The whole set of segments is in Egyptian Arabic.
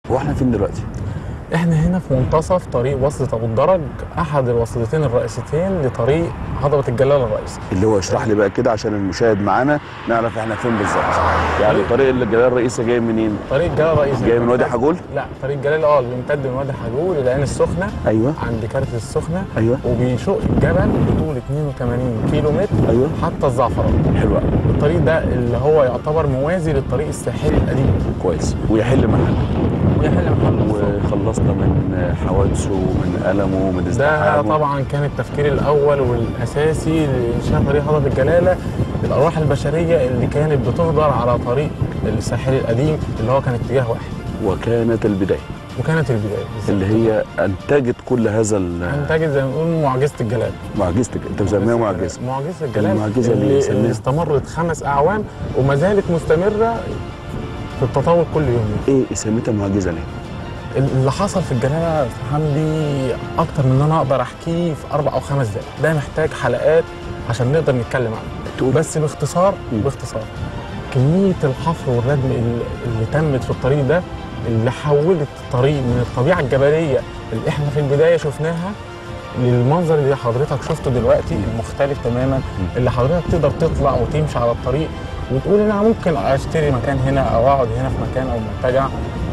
هو احنا فين دلوقتي؟ احنا هنا في منتصف طريق وصلة ابو الدرج احد الوصلتين الرئيسيتين لطريق هضبة الجلالة الرئيسي اللي هو اشرح لي بقى كده عشان المشاهد معانا نعرف احنا فين بالظبط يعني طريق الجلال الرئيسي جاي منين؟ طريق الجلالة الرئيسي جاي من وادي حجول؟ لا طريق الجلالة اه اللي بيمتد من وادي حجول الى عين السخنة ايوه عند كارت السخنة ايوه وبيشق الجبل بطول 82 كيلو متر ايوه حتى الزعفران حلو قوي الطريق ده اللي هو يعتبر موازي للطريق الساحلي القديم كويس ويحل محل ويحل محل بالظبط. وخلصنا من حوادثه ومن ألمه ومن ده ازدحامه طبعا كان التفكير الاول والاساسي لانشاء طريق هضبه الجلاله الارواح البشريه اللي كانت بتهدر على طريق الساحلي القديم اللي هو كان اتجاه واحد وكانت البدايه وكانت البدايه بالظبط. اللي هي انتجت كل هذا ال- انتجت زي ما بنقول معجزه الجلاله معجزتك انت مسميها معجزه معجزه الجلاله المعجزة اللي اللي, سميها. اللي استمرت خمس اعوام وما زالت مستمره في التطور كل يوم ايه سميتها معجزه ليه؟ اللي حصل في الجلاله يا أستاذ حمدي اكتر من ان انا اقدر احكيه في اربع او خمس دقائق ده محتاج حلقات عشان نقدر نتكلم عنه تقول بس باختصار مم. باختصار كميه الحفر والردم اللي, اللي تمت في الطريق ده اللي حولت الطريق من الطبيعه الجبليه اللي احنا في البدايه شفناها للمنظر اللي حضرتك شفته دلوقتي المختلف تماما اللي حضرتك تقدر تطلع وتمشي على الطريق وتقول انا ممكن اشتري مكان هنا او اقعد هنا في مكان او منتجع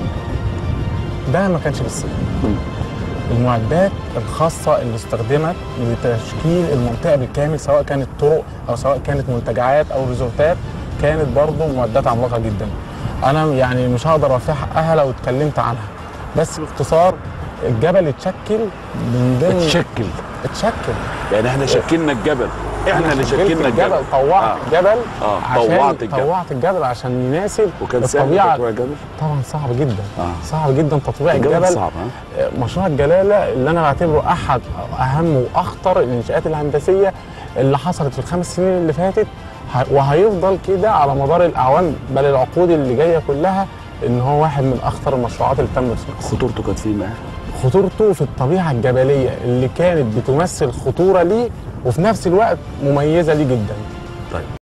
ده ما كانش بالسهل مم. المعدات الخاصة اللي استخدمت لتشكيل المنطقة بالكامل سواء كانت طرق أو سواء كانت منتجعات أو ريزورتات كانت برضه معدات عملاقة جدا أنا يعني مش هقدر أوفيها حقها لو اتكلمت عنها بس باختصار الجبل اتشكل من ضمن اتشكل اتشكل يعني احنا شكلنا الجبل احنا اللي شكلت شكلنا الجبل طوعت آه. الجبل آه، عشان طوعت الجبل. طوعت الجبل عشان يناسب وكان سهل الطبيعة تطويع الجبل طبعا صعب جدا اه صعب جدا تطويع الجبل الجبل صعب ها مشروع الجلاله اللي انا بعتبره احد اهم واخطر الانشاءات الهندسيه اللي حصلت في الخمس سنين اللي فاتت ه- وهيفضل كده على مدار الاعوام بل العقود اللي جايه كلها ان هو واحد من اخطر المشروعات اللي تمت في مصر. خطورته كانت فين بقى؟ خطورته في الطبيعه الجبليه اللي كانت بتمثل خطوره ليه وفي نفس الوقت مميزه ليه جدا. طيب